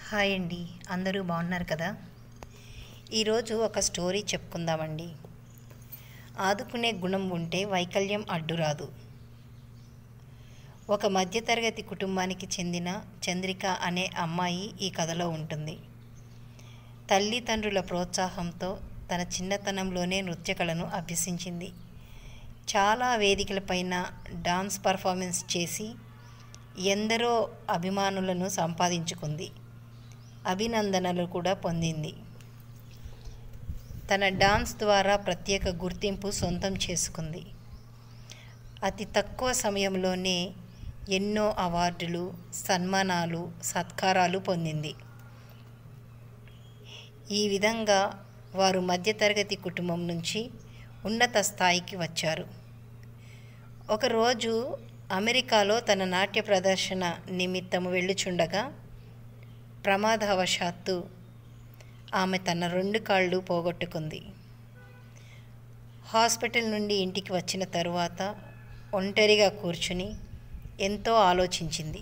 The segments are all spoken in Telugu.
హాయ్ అండి అందరూ బాగున్నారు కదా ఈరోజు ఒక స్టోరీ చెప్పుకుందామండి ఆదుకునే గుణం ఉంటే వైకల్యం అడ్డురాదు ఒక మధ్యతరగతి కుటుంబానికి చెందిన చంద్రిక అనే అమ్మాయి ఈ కథలో ఉంటుంది తల్లిదండ్రుల ప్రోత్సాహంతో తన చిన్నతనంలోనే నృత్యకళను అభ్యసించింది చాలా వేదికలపైన డాన్స్ పర్ఫార్మెన్స్ చేసి ఎందరో అభిమానులను సంపాదించుకుంది అభినందనలు కూడా పొందింది తన డాన్స్ ద్వారా ప్రత్యేక గుర్తింపు సొంతం చేసుకుంది అతి తక్కువ సమయంలోనే ఎన్నో అవార్డులు సన్మానాలు సత్కారాలు పొందింది ఈ విధంగా వారు మధ్యతరగతి కుటుంబం నుంచి ఉన్నత స్థాయికి వచ్చారు ఒకరోజు అమెరికాలో తన నాట్య ప్రదర్శన నిమిత్తం వెళ్ళుచుండగా ప్రమాదవశాత్తు ఆమె తన రెండు కాళ్ళు పోగొట్టుకుంది హాస్పిటల్ నుండి ఇంటికి వచ్చిన తరువాత ఒంటరిగా కూర్చుని ఎంతో ఆలోచించింది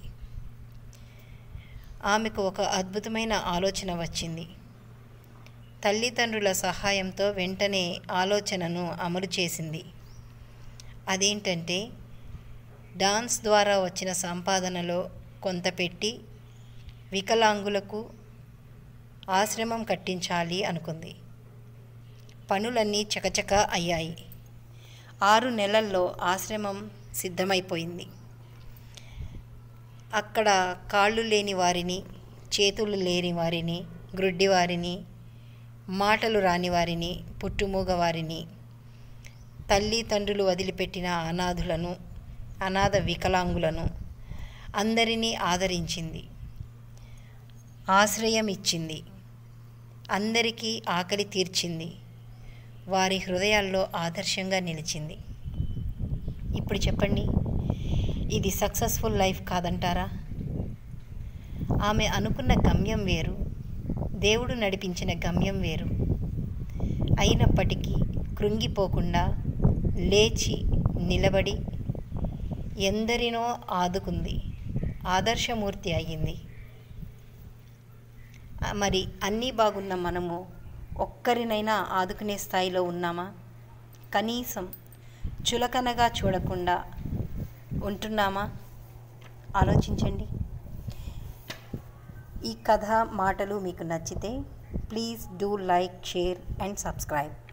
ఆమెకు ఒక అద్భుతమైన ఆలోచన వచ్చింది తల్లిదండ్రుల సహాయంతో వెంటనే ఆలోచనను అమలు చేసింది అదేంటంటే డాన్స్ ద్వారా వచ్చిన సంపాదనలో కొంత పెట్టి వికలాంగులకు ఆశ్రమం కట్టించాలి అనుకుంది పనులన్నీ చకచక అయ్యాయి ఆరు నెలల్లో ఆశ్రమం సిద్ధమైపోయింది అక్కడ కాళ్ళు లేని వారిని చేతులు లేని వారిని గ్రుడ్డి వారిని మాటలు రాని వారిని పుట్టుమూగ వారిని తల్లి తండ్రులు వదిలిపెట్టిన అనాథులను అనాథ వికలాంగులను అందరినీ ఆదరించింది ఆశ్రయం ఇచ్చింది అందరికీ ఆకలి తీర్చింది వారి హృదయాల్లో ఆదర్శంగా నిలిచింది ఇప్పుడు చెప్పండి ఇది సక్సెస్ఫుల్ లైఫ్ కాదంటారా ఆమె అనుకున్న గమ్యం వేరు దేవుడు నడిపించిన గమ్యం వేరు అయినప్పటికీ కృంగిపోకుండా లేచి నిలబడి ఎందరినో ఆదుకుంది ఆదర్శమూర్తి అయ్యింది మరి అన్నీ బాగున్న మనము ఒక్కరినైనా ఆదుకునే స్థాయిలో ఉన్నామా కనీసం చులకనగా చూడకుండా ఉంటున్నామా ఆలోచించండి ఈ కథ మాటలు మీకు నచ్చితే please do like share and subscribe